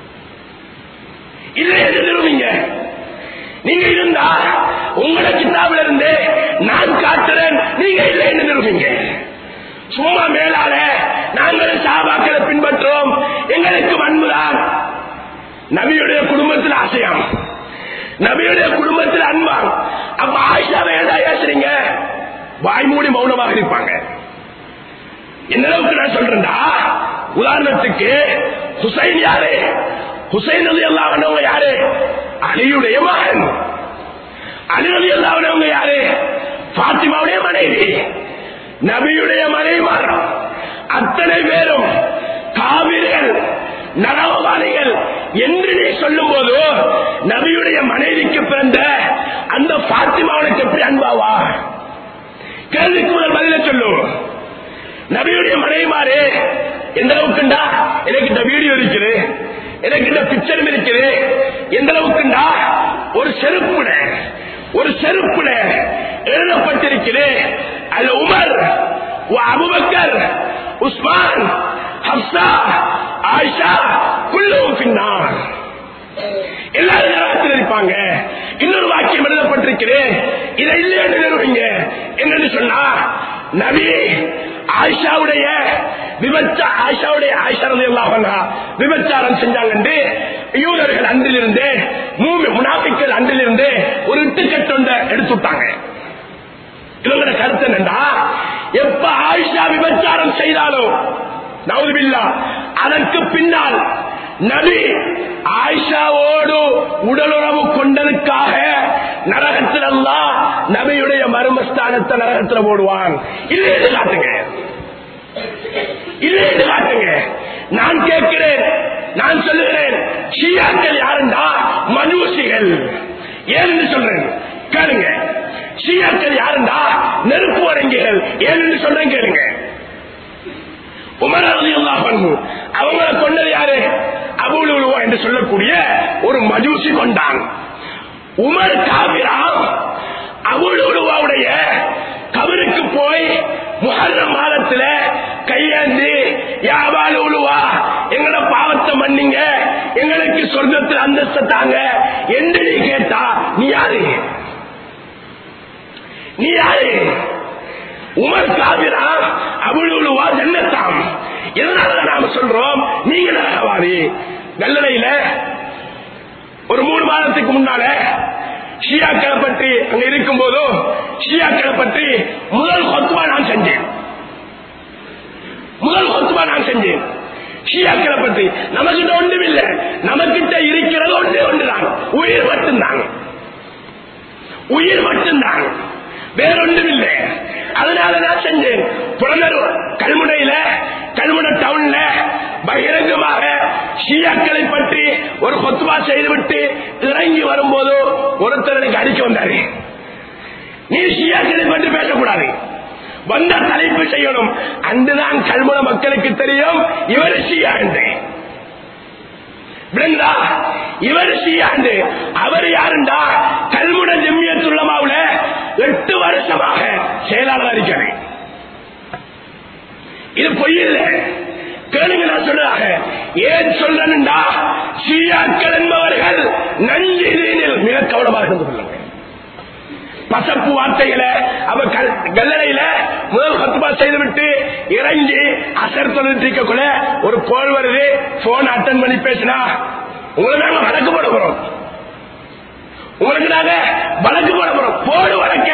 இல்லை என்று நிறுவீங்க நீங்க இருந்தா உங்களோட கிதாபில் இருந்து நான் காட்டுறேன் நீங்க இல்லை என்று நிறுவீங்க சும்மா மேலால நாங்கள் சாபாக்களை பின்பற்றோம் எங்களுக்கு அன்புதான் நபியுடைய குடும்பத்தில் ஆசையாம் நபியுடைய குடும்பத்தில் அன்பாம் அப்ப ஆயிஷாவை ஏதா ஏசுறீங்க வாய்மூடி மௌனமாக இருப்பாங்க எந்த அளவுக்கு நான் சொல்றேன்டா உதாரணத்துக்கு ஹுசைன் யாரு ஹுசைன் அலி அல்லாஹ் யாரு அலியுடைய மகன் அலி அலி அல்லாஹ் யாரு பாத்திமாவுடைய மனைவி நபியுடைய மனைவார் அத்தனை பேரும் காவிர்கள் நரவவாதிகள் என்று நீ சொல்லும் போது நபியுடைய மனைவிக்கு பிறந்த அந்த பாத்திமாவுக்கு எப்படி அன்பாவா கேள்விக்கு முதல் பதில சொல்லு நபியுடைய மனைவிமாரு எந்த அளவுக்குண்டா எனக்கு இந்த வீடியோ இருக்குது எனக்கு இந்த பிக்சரும் இருக்குது எந்த அளவுக்குண்டா ஒரு செருப்புல ஒரு செருப்புல எழுதப்பட்டிருக்குது அல்ல உமர் அபுபக்கர் உஸ்மான் ஹப்சா ஆயிஷா குல்லும் பின்னார் எல்லாரும் நரகத்தில் இருப்பாங்க இன்னொரு வாக்கியம் எழுதப்பட்டிருக்கிறேன் இதை இல்லை என்று நிறுவீங்க என்னன்னு சொன்னா நபி ஆயிஷாவுடைய விபச்சா ஆயிஷாவுடைய ஆயிஷா எல்லாம் விபச்சாரம் செஞ்சாங்க யூதர்கள் அன்றிலிருந்து மூணு முனாபிக்கள் அன்றிலிருந்து ஒரு இட்டுக்கட்டொண்ட எடுத்து விட்டாங்க இவங்களோட கருத்து என்னண்டா எப்ப ஆயிஷா விபச்சாரம் செய்தாலும் நவுதுபில்லா அதற்கு பின்னால் நபி ஆயிஷாவோடு உடலுறவு கொண்டதுக்காக நரகத்தில் எல்லாம் நபியுடைய மர்மஸ்தானத்தை நரகத்தில் போடுவான் இல்லை என்று காட்டுங்க இல்லை என்று காட்டுங்க நான் கேட்கிறேன் நான் சொல்லுகிறேன் ஷியாக்கள் யாருண்டா மனுஷிகள் ஏன்னு சொல்றேன் கேளுங்க ஷியாக்கள் யாருண்டா நெருப்பு வழங்கிகள் ஏன்னு சொல்றேன் கேளுங்க உமர் அலி அல்லாஹ் அவங்களை கொண்டது யாரு அபுலுவா என்று சொல்லக்கூடிய ஒரு மஜூசி கொண்டான் உமர் காபிரா அபுலுவாவுடைய கபருக்கு போய் முகர்ற மாதத்துல கையேந்தி யாபால் உழுவா எங்களோட பாவத்தை மன்னிங்க எங்களுக்கு சொர்க்கத்தில் அந்தஸ்தை தாங்க என்று நீ கேட்டா நீ யாரு நீ யாரு உமர் காவிரா அபுலுவா ஜன்னத்தாம் இதனாலதான் நாம சொல்றோம் நீங்க நரகவாதி கல்லணையில ஒரு மூணு மாதத்துக்கு முன்னால ஷியாக்களை பற்றி அங்க இருக்கும் போதும் ஷியாக்களை பற்றி முதல் கொத்துவா நான் செஞ்சேன் முதல் கொத்துவா நான் செஞ்சேன் ஷியாக்களை பற்றி நமக்கிட்ட ஒன்றும் இல்லை நமக்கிட்ட இருக்கிறது ஒன்றே ஒன்றுதான் உயிர் மட்டும்தான் உயிர் மட்டும்தான் வேறொன்றும் இல்லை அதனால நான் செஞ்சேன் புறநர் கல்முனையில கல்முனை டவுன்ல பகிரங்கமாக ஷியாக்களை பற்றி ஒரு கொத்துவா செய்துவிட்டு இறங்கி வரும்போது ஒருத்தர் எனக்கு அடிக்க வந்தாரு நீ ஷியாக்களை பற்றி பேசக்கூடாது வந்த தலைப்பு செய்யணும் அன்றுதான் கல்முனை மக்களுக்கு தெரியும் இவர் ஷியா என்று விளங்குதா இவர் ஷியாண்டு அவர் யாருண்டா கல்முனை ஜெம்மியத்துள்ளமாவுல எட்டு வருஷமாக செயலாளர் இருக்கிறேன் இது பொய் இல்லை கேளுங்க நான் சொல்றாங்க ஏன் சொல்றேன்டா ஷியாக்கள் என்பவர்கள் நஞ்சு தீனில் மிக கவனமாக இருந்து கொள்ளுங்க பசப்பு வார்த்தைகளை அவ கல்லறையில முதல் கத்துபா செய்துவிட்டு இறங்கி அசர் தொழிற்சிக்கக்குள்ள ஒரு கோல் வருது போன் அட்டன் பண்ணி பேசினா உங்களை நாங்க வழக்கு போட போறோம் உங்களுக்கு நாங்க வழக்கு போட போறோம் போடு வழக்க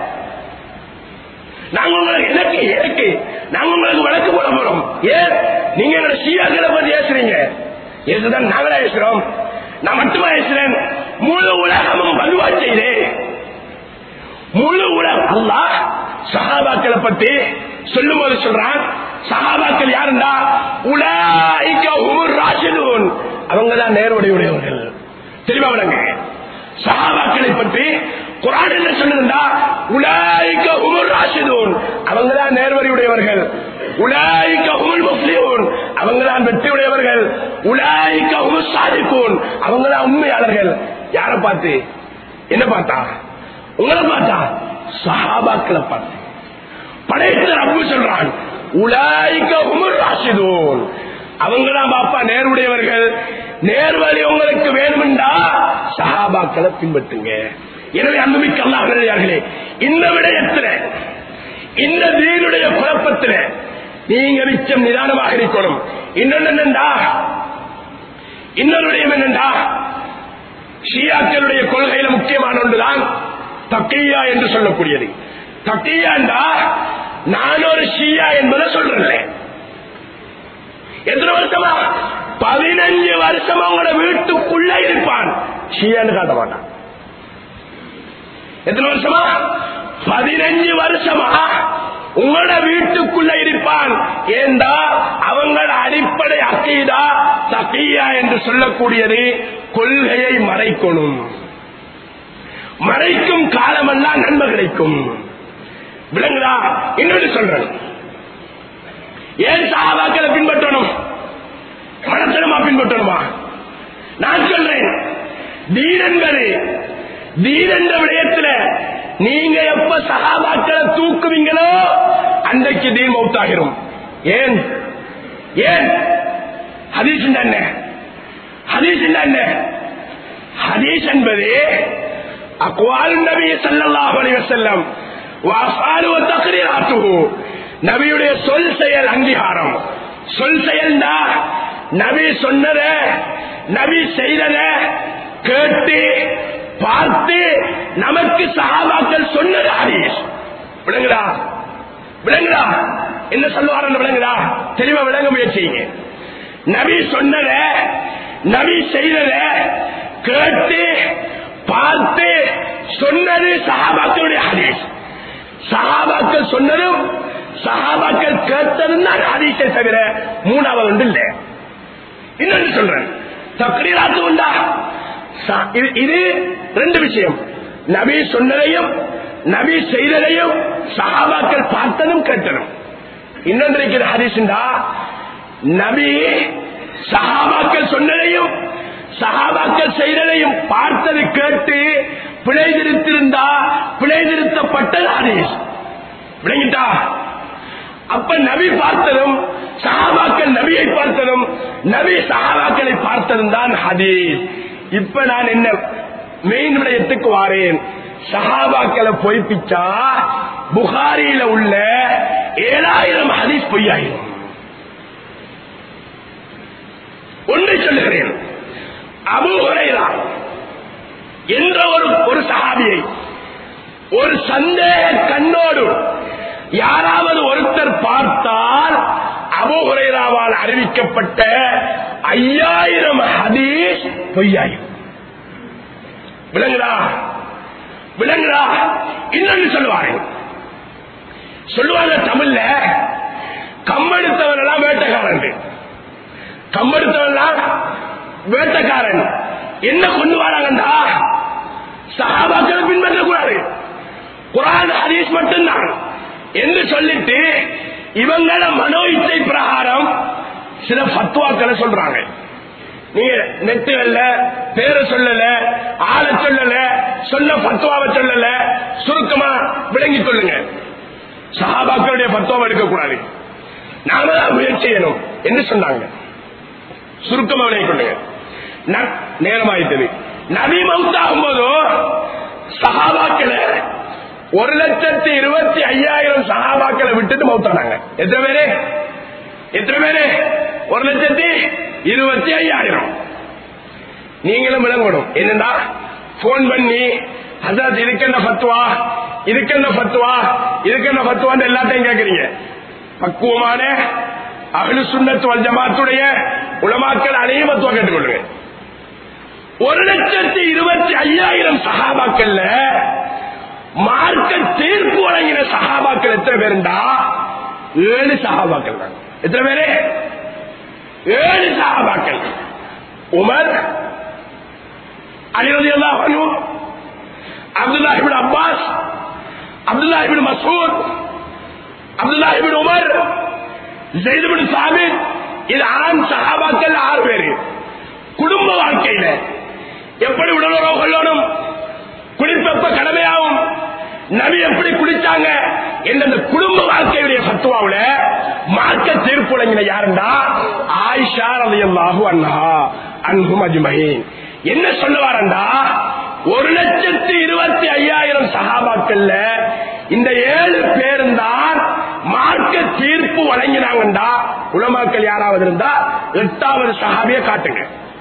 நாங்க உங்களுக்கு எனக்கு எனக்கு நாங்க உங்களுக்கு வழக்கு போட போறோம் ஏன் நீங்க எங்களோட ஷியாக்களை பத்தி பேசுறீங்க இதுதான் நாங்களா பேசுறோம் நான் மட்டுமா பேசுறேன் முழு உலகமும் வலுவா செய்தேன் முழு உலகம் அல்லா சஹாபாக்களை பத்தி சொல்லும் போது சொல்றான் சஹாபாக்கள் யாருண்டா உலாய்க்க உமர் ராஷிதூன் அவங்க தான் நேர்வடையுடையவர்கள் தெளிவா விளங்க சஹாபாக்களை பற்றி குரான் என்ன சொன்னதுண்டா உலாய்க்க உமர் ராஷிதூன் அவங்கதான் நேர்வழியுடையவர்கள் உலாய்க்க உமல் முஸ்லிமூன் அவங்கதான் வெற்றியுடையவர்கள் உலாய்க்க உமல் சாதிக்கூன் அவங்கதான் உண்மையாளர்கள் யாரை பார்த்து என்ன பார்த்தா உங்களை பார்த்தா சஹாபாக்களை பார்த்து படைத்த ரப்பு சொல்றான் உலாய்க்க உமர் ராஷிதூன் அவங்கதான் பாப்பா நேர்வுடையவர்கள் நேர்வழி உங்களுக்கு வேணுமெண்டா சஹாபாக்களை பின்பற்றுங்க எனவே அன்புமிக்க அல்லாஹர்களே இந்த விடயத்தில் இந்த தீனுடைய குழப்பத்தில் நீங்க மிச்சம் நிதானமாக இருக்கணும் இன்னொன்னு என்னண்டா இன்னொரு விடயம் என்னண்டா ஷியாக்களுடைய கொள்கையில முக்கியமான ஒன்றுதான் தக்கியா என்று சொல்லக்கூடியது தக்கியாண்டா நான் ஒரு ஷியா என்பதை சொல்றேன் எத்தனை வருஷமா பதினஞ்சு வருஷமா உங்களோட வீட்டுக்குள்ள இருப்பான் ஷியான்னு காட்ட மாட்டான் எத்தனை வருஷமா பதினஞ்சு வருஷமா உங்களோட வீட்டுக்குள்ள இருப்பான் ஏண்டா அவங்கள அடிப்படை அக்கீதா தக்கியா என்று சொல்லக்கூடியது கொள்கையை மறைக்கணும் மறைக்கும் காலமெல்லாம் நன்மை கிடைக்கும் விளங்குதா இன்னொன்று சொல்றேன் ஏன் சாபாக்களை பின்பற்றணும் மனத்தனமா பின்பற்றணுமா நான் சொல்றேன் தீன் என்பது தீன் என்ற விடயத்துல நீங்க எப்ப சகாபாக்களை தூக்குவீங்களோ அன்றைக்கு தீன் மௌத்தாகிரும் ஏன் ஏன் ஹதீஸ் என்ன ஹதீஸ் என்ன ஹதீஸ் என்பது அக்வால் நபி ஸல்லல்லாஹு அலைஹி வஸல்லம் வாஃபாலு வ தக்ரீராத்துஹு நபியுடைய சொல் செயல் அங்கீகாரம் சொல் செயல்டா நபி சொன்னத நபி செய்தத கேட்டு பார்த்து நமக்கு சஹாபாக்கள் சொன்னது ஹதீஸ் விளங்குதா விளங்குதா என்ன சொல்லுவார் விளங்குதா தெளிவா விளங்க முயற்சிங்க நபி சொன்னத நபி செய்தத கேட்டு பார்த்து சொன்னது சஹாபாக்களுடைய ஹதீஸ் சஹாபாக்கள் சொன்னதும் சஹாபாக்கள் கேட்டதும் தான் ஹதீஸை தவிர மூணாவது ஒன்று இல்லை இன்னொன்று சொல்றேன் தக்ரீராத்து உண்டா ச- இது- இது ரெண்டு விஷயம் நபி சொன்னதையும் நபி செய்ததையும் சஹாபாக்கள் பார்த்ததும் கேட்டதும் இன்னொன்று இருக்கிற ஹரிசுண்டா நபி சஹாபாக்கள் சொன்னதையும் சஹாபாக்கள் செய்ததையும் பார்த்தது கேட்டு பிழை திருத்திருந்தா பிழை திருத்தப்பட்டது ஹதீஸ் விளங்கிட்டா அப்ப நபி பார்த்ததும் சஹாபாக்கள் நபியை பார்த்ததும் நபி சஹாபாக்களை பார்த்ததும் தான் ஹதீஸ் இப்ப நான் என்ன மெயின் விடயத்துக்கு வாரேன் சஹாபாக்களை பொய்ப்பிச்சா புகாரியில உள்ள ஏழாயிரம் ஹதீஸ் பொய்யாயிரும் ஒன்றை சொல்லுகிறேன் அபு ஹுரைரா என்ற ஒரு ஒரு சஹாபியை ஒரு சந்தேக கண்ணோடு யாராவது ஒருத்தர் பார்த்தால் அபுஹுரைராவால் அறிவிக்கப்பட்ட ஐயாயிரம் ஹதீஸ் பொய்யாயிரும் விளங்குதா விளங்குதா இன்னொன்னு சொல்லுவாங்க சொல்லுவாங்க தமிழ்ல கம்பெடுத்தவன் எல்லாம் வேட்டைக்காரன் கம்பெடுத்தவன் வேட்டைக்காரன் என்ன கொண்டு வராங்கண்டா சஹாபாக்களை பின்பற்றக்கூடாது குரான் ஹதீஸ் மட்டும்தான் என்று சொல்லிட்டு இவங்கள மனோ இச்சை பிரகாரம் சில பத்துவாக்களை சொல்றாங்க நீங்க நெட்டுகள்ல பேரை சொல்லல ஆளை சொல்லல சொன்ன பத்துவாவை சொல்லல சுருக்கமா விளங்கிக் கொள்ளுங்க சஹாபாக்களுடைய பத்துவாவை எடுக்கக்கூடாது நாம தான் முயற்சி செய்யணும் என்று சொன்னாங்க சுருக்கமா விளங்கிக் கொள்ளுங்க ந- நேரமாயிட்டது நபி மவுத்தாகும் போதும் சஹாபாக்களை ஒரு லட்சத்தி இருபத்தி ஐயாயிரம் சஹாபாக்களை விட்டுட்டு மவுத்தானாங்க எத்தனை பேரு எத்தனை பேரு ஒரு லட்சத்தி இருபத்தி ஐயாயிரம் நீங்களும் விளங்கணும் என்னடா போன் பண்ணி அதாவது இதுக்கென்ன பத்துவா இதுக்கென்ன பத்துவா இதுக்கென்ன பத்துவான்னு எல்லாத்தையும் கேட்கறீங்க பக்குவமான அகலு சுண்ணத்து வல் ஜமாத்துடைய உலமாக்கள் அனைவரும் பத்துவா கேட்டுக்கொள்ளுங்க ஒரு லட்சத்தி இருபத்தி ஐயாயிரம் சகாபாக்கள்ல மார்க்க தீர்ப்பு வழங்கின சகாபாக்கள் எத்தனை பேருண்டா ஏழு சகாபாக்கள் தான் எத்தனை பேரு ஏழு சகாபாக்கள் உமர் அலிரதி அல்லாஹ் அப்துல்லாஹிபின் அப்பாஸ் அப்துல்லாஹிபின் மசூத் அப்துல்லாஹிபின் உமர் ஜெயிதுபின் சாபித் இது ஆண் சஹாபாக்கள் ஆறு பேரு குடும்ப வாழ்க்கையில எப்படி உடலுறவு கொள்ளணும் குளிப்பெப்ப கடமையாகும் நபி எப்படி குளிச்சாங்க என்ற அந்த குடும்ப வாழ்க்கையுடைய சத்துவாவுல மார்க்க தீர்ப்பு வழங்கின யாருண்டா ஆயிஷா ரலியல்லாஹு அன்ஹா அன்ஹும் அஜ்மஹீன் என்ன சொல்லுவாரண்டா ஒரு லட்சத்தி இருபத்தி ஐயாயிரம் சகாபாக்கள்ல இந்த ஏழு பேரும் தான் மார்க்க தீர்ப்பு வழங்கினாங்கண்டா உலமாக்கள் யாராவது இருந்தா எட்டாவது சகாபிய காட்டுங்க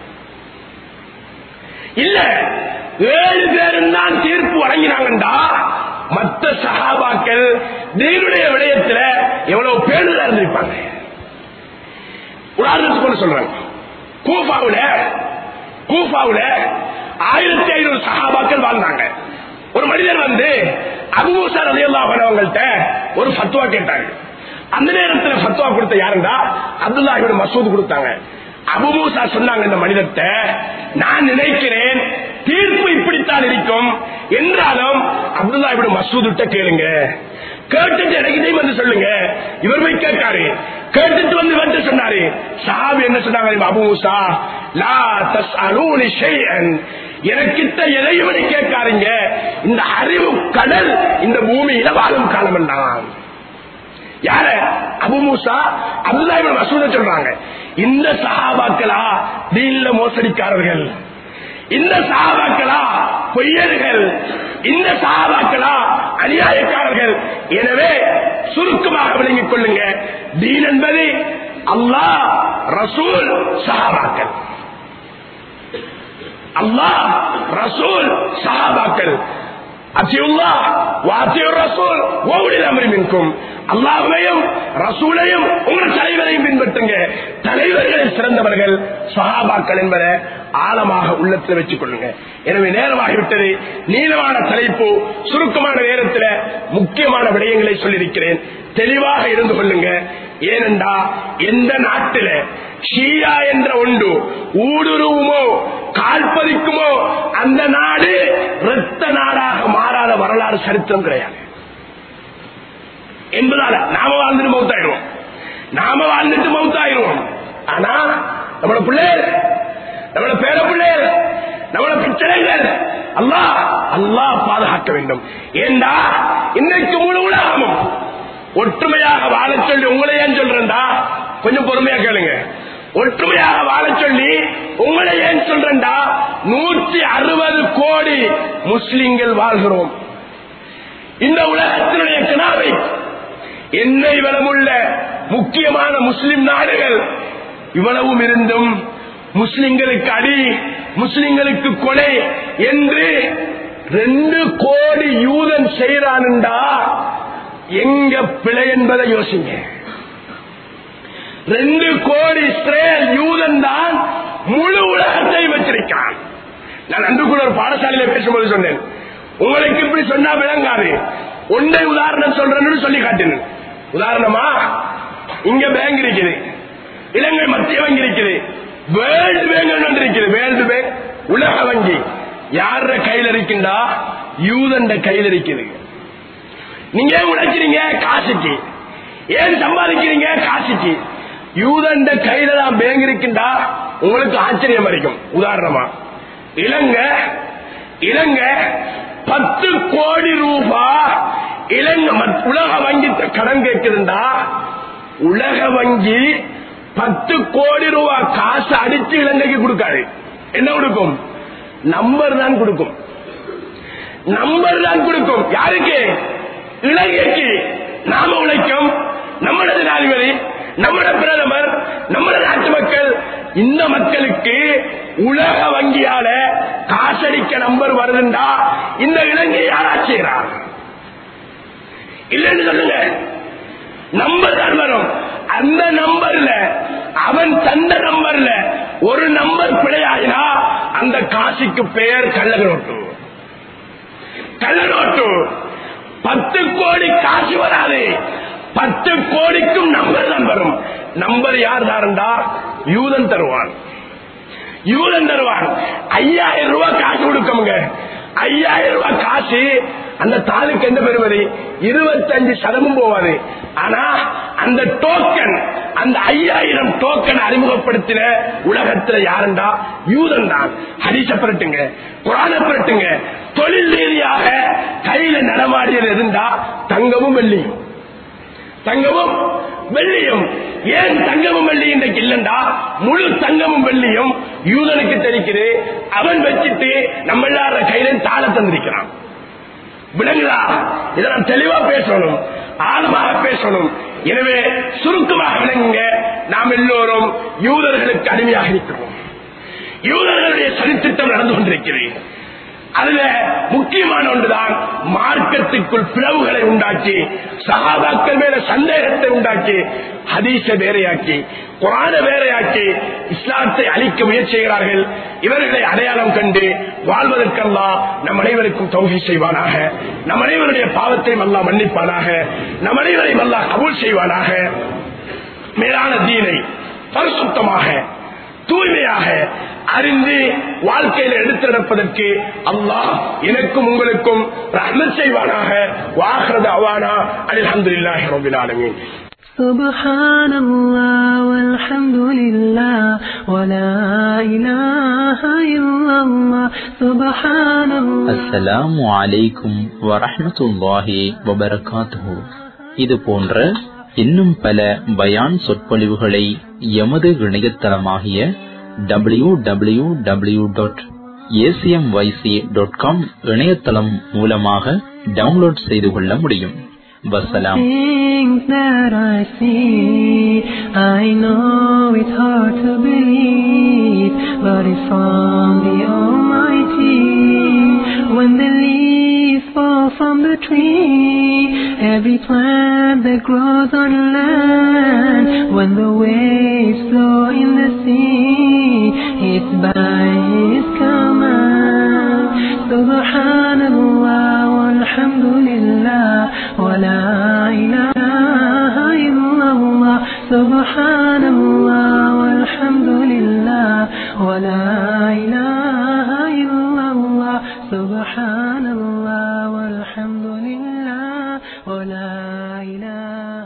இல்ல ஏழு பேரும் தான் தீர்ப்பு வழங்கினாங்கண்டா மத்த சகாபாக்கள் தீனுடைய விடயத்துல எவ்வளவு பேருதா இருந்திருப்பாங்க உதாரணத்துக்கு ஒண்ணு சொல்றாங்க கூஃபாவுல கூஃபாவுல ஆயிரத்தி ஐநூறு சகாபாக்கள் வாழ்ந்தாங்க ஒரு மனிதர் வந்து அபுமூசா ரலியல்லாஹு அவங்கள்ட்ட ஒரு ஃபத்வா கேட்டாங்க அந்த நேரத்துல ஃபத்வா கொடுத்த யாருண்டா அப்துல்லா இப்னு மசூத் கொடுத்தாங்க அபுமூசா சொன்னாங்க இந்த மனிதர்ட்ட நான் நினைக்கிறேன் தீர்ப்பு இப்படித்தான் இருக்கும் என்றாலும் அப்துல்லா இப்னு மசூத் கேளுங்க கேட்டுட்டு எனக்கு இதையும் வந்து சொல்லுங்க இவர் போய் கேட்காரு கேட்டுட்டு வந்து வந்து சொன்னாரு சாபி என்ன சொன்னாங்க அபு மூசா லா தஸ்அலூனி ஷைஅன் எனக்கிட்ட எதையும் நீ கேட்காருங்க இந்த அறிவு கடல் இந்த பூமியில வாழும் காலம் என்றான் யார அபு மூசா அப்துல்லா இப்னு மசூத் சொல்றாங்க இந்த சஹாபாக்களா தீன்ல மோசடிக்காரர்கள் இந்த சஹாபாக்களா பொய்யர்கள் இந்த சஹாபாக்களா அநியாயக்காரர்கள் எனவே சுருக்கமாக விளங்கிக் கொள்ளுங்க தீன் என்பது அல்லாஹ் ரசூல் சஹாபாக்கள் அல்லாஹ் ரசூல் சஹாபாக்கள் அத்தியுல்லா வாத்தியுர் ரசூல் ஓவுடில் அமரிமின்கும் அல்லாஹ்வையும் ரசூலையும் உங்கள் தலைவரையும் பின்பற்றுங்க தலைவர்களில் சிறந்தவர்கள் சஹாபாக்கள் என்பதை ஆழமாக உள்ளத்தில் வச்சுக் கொள்ளுங்க எனவே நேரமாகிவிட்டது நீளமான தலைப்பு சுருக்கமான நேரத்தில் முக்கியமான விடயங்களை சொல்லியிருக்கிறேன் தெளிவாக இருந்து கொள்ளுங்க ஏனென்றா எந்த நாட்டில ஷியா என்ற ஒன்று ஊடுருவுமோ கால்பதிக்குமோ அந்த நாடு இரத்த நாடாக மாறாத வரலாறு சரித்திரம் கிடையாது என்பதால நாம வாழ்ந்துட்டு மௌத்தாயிடுவோம் நாம வாழ்ந்துட்டு மௌத்தாயிடுவோம் ஆனா நம்மளோட பிள்ளைகள் நம்மளோட பேர பிள்ளைகள் நம்மளோட பிரச்சனைகள் அல்லாஹ் அல்லாஹ் பாதுகாக்க வேண்டும் ஏண்டா இன்னைக்கு முழு உலகமும் ஒற்றுமையாக வாழ சொல்லி உங்களை ஏன் சொல்றேன்டா கொஞ்சம் பொறுமையா கேளுங்க ஒற்றுமையாக வாழ சொல்லி உங்களை ஏன் சொல்றேன்டா நூற்றி அறுபது கோடி முஸ்லிம்கள் வாழ்கிறோம் இந்த உலகத்தினுடைய கிணாவை எண்ணெய் வளமுள்ள முக்கியமான முஸ்லிம் நாடுகள் இவ்வளவும் இருந்தும் முஸ்லிம்களுக்கு அடி முஸ்லிம்களுக்கு கொலை என்று ரெண்டு கோடி யூதன் செய்யறான்டா எங்க பிழை என்பதை யோசிங்க ரெண்டு கோடி இஸ்ரேல் யூதன் தான் முழு உலகத்தை வச்சிருக்கான் நான் அன்று கூட ஒரு பாடசாலையில பேசும்போது சொன்னேன் உங்களுக்கு இப்படி சொன்னா விளங்காது ஒன்றை உதாரணம் சொல்றேன்னு சொல்லி காட்டினேன் உதாரணமா இங்க பேங்க் இருக்குது இலங்கை மத்திய வங்கி இருக்குது வேர்ல்டு பேங்க் ஒன்று இருக்குது வேர்ல்டு பேங்க் உலக வங்கி யார கையில் இருக்கின்றா யூதண்ட கையில் இருக்குது நீங்க ஏன் உழைக்கிறீங்க காசுக்கு ஏன் சம்பாதிக்கிறீங்க காசுக்கு யூதண்ட கையில தான் பேங்க் இருக்கின்றா உங்களுக்கு ஆச்சரியம் இருக்கும் உதாரணமா இலங்கை இலங்கை பத்து கோடி ரூபாய் இலங்கை மத்- உலக வங்கி கடன் கேட்குதுண்டா உலக வங்கி பத்து கோடி ரூபாய் காசு அடிச்சு இலங்கைக்கு கொடுக்காது என்ன கொடுக்கும் நம்பர் தான் கொடுக்கும் நம்பர் தான் கொடுக்கும் யாருக்கு இலங்கைக்கு நாம உழைக்கும் நம்மள ஜனாதிபதி நம்மள பிரதமர் நம்மள நாட்டு மக்கள் இந்த மக்களுக்கு உலக வங்கியால காசடிக்க நம்பர் வருதுண்டா இந்த இலங்கை யாரா செய்கிறார் இல்லைன்னு சொல்லுங்க நம்பர் தான் வரும் அந்த நம்பர்ல அவன் தந்த நம்பர்ல ஒரு நம்பர் பிழையாயினா அந்த காசுக்கு பெயர் கள்ள நோட்டு கள்ள நோட்டு பத்து கோடி காசு வராது பத்து கோடிக்கும் நம்பர் தான் வரும் நம்பர் யார் தாருண்டா யூதன் தருவான் யூதன் தருவான் ஐயாயிரம் ரூபாய் காசு கொடுக்கமுங்க ஐயாயிரம் ரூபாய் காசு அந்த தாளுக்கு என்ன பெறுவது இருபத்தஞ்சு சதமும் போவாது ஆனா அந்த டோக்கன் அந்த ஐயாயிரம் டோக்கன் அறிமுகப்படுத்தின உலகத்துல யாருண்டா யூதன் தான் ஹரிச புரட்டுங்க குரான புரட்டுங்க தொழில் ரீதியாக கையில நடமாடியது இருந்தா தங்கமும் வெள்ளியும் தங்கமும் வெள்ளியும் ஏன் தங்கமும் வெள்ளி இன்றைக்கு இல்லண்டா முழு தங்கமும் வெள்ளியும் யூதனுக்கு தெரிக்குது அவன் வச்சுட்டு நம்ம எல்லார கையில தாள தந்திருக்கிறான் விளங்குதா இதை நான் தெளிவா பேசணும் ஆழமாக பேசணும் எனவே சுருக்கமாக விளங்குங்க நாம் எல்லோரும் யூதர்களுக்கு அடிமையாக இருக்கிறோம் யூதர்களுடைய சதித்திட்டம் நடந்து கொண்டிருக்கிறது அதுல முக்கியமான ஒன்றுதான் மார்க்கத்துக்குள் பிளவுகளை உண்டாக்கி சகாபாக்கள் மேல சந்தேகத்தை உண்டாக்கி ஹதீஸ வேறையாக்கி குரான வேறையாக்கி இஸ்லாத்தை அழிக்க முயற்சி செய்கிறார்கள் இவர்களை அடையாளம் கண்டு வாழ்வதற்கெல்லாம் நம் அனைவருக்கும் தௌகி செய்வானாக நம் அனைவருடைய பாவத்தையும் அல்லாஹ் மன்னிப்பானாக நம் அனைவரையும் அல்லாஹ் கபூல் செய்வானாக மேலான தீனை பரிசுத்தமாக தூய்மையாக அறிந்து வாழ்க்கையில எடுத்து நடப்பதற்கு அல்லாஹ் எனக்கும் உங்களுக்கும் ரஹ்மத் செய்வானாக வாஹ்ரத அவானா அல்ஹம்துலில்லாஹி ரப்பில் ஆலமீன் سبحان الله والحمد لله ولا إله إلا الله سبحان الله அஸ்ஸலாமு அலைக்கும் வரஹ்மத்துல்லாஹி வபரகாத்துஹு இது போன்ற இன்னும் பல பயான் சொற்பொழிவுகளை எமது இணையதளமாகிய W W W dot ACMYC dot com இணையதளம் மூலமாக டவுன்லோட் செய்து கொள்ள முடியும் வசலாம் Things that I see, I know it's hard to believe, but it's from the Almighty. When the leaves fall from the tree, every plant that grows on land, when the waves flow in the sea, it's by His command. Subhanallah walhamdulillah wa la ilaha illallah. Subhanallah walhamdulillah wa la ilaha illallah. Subhanallah walhamdulillah wa la ilaha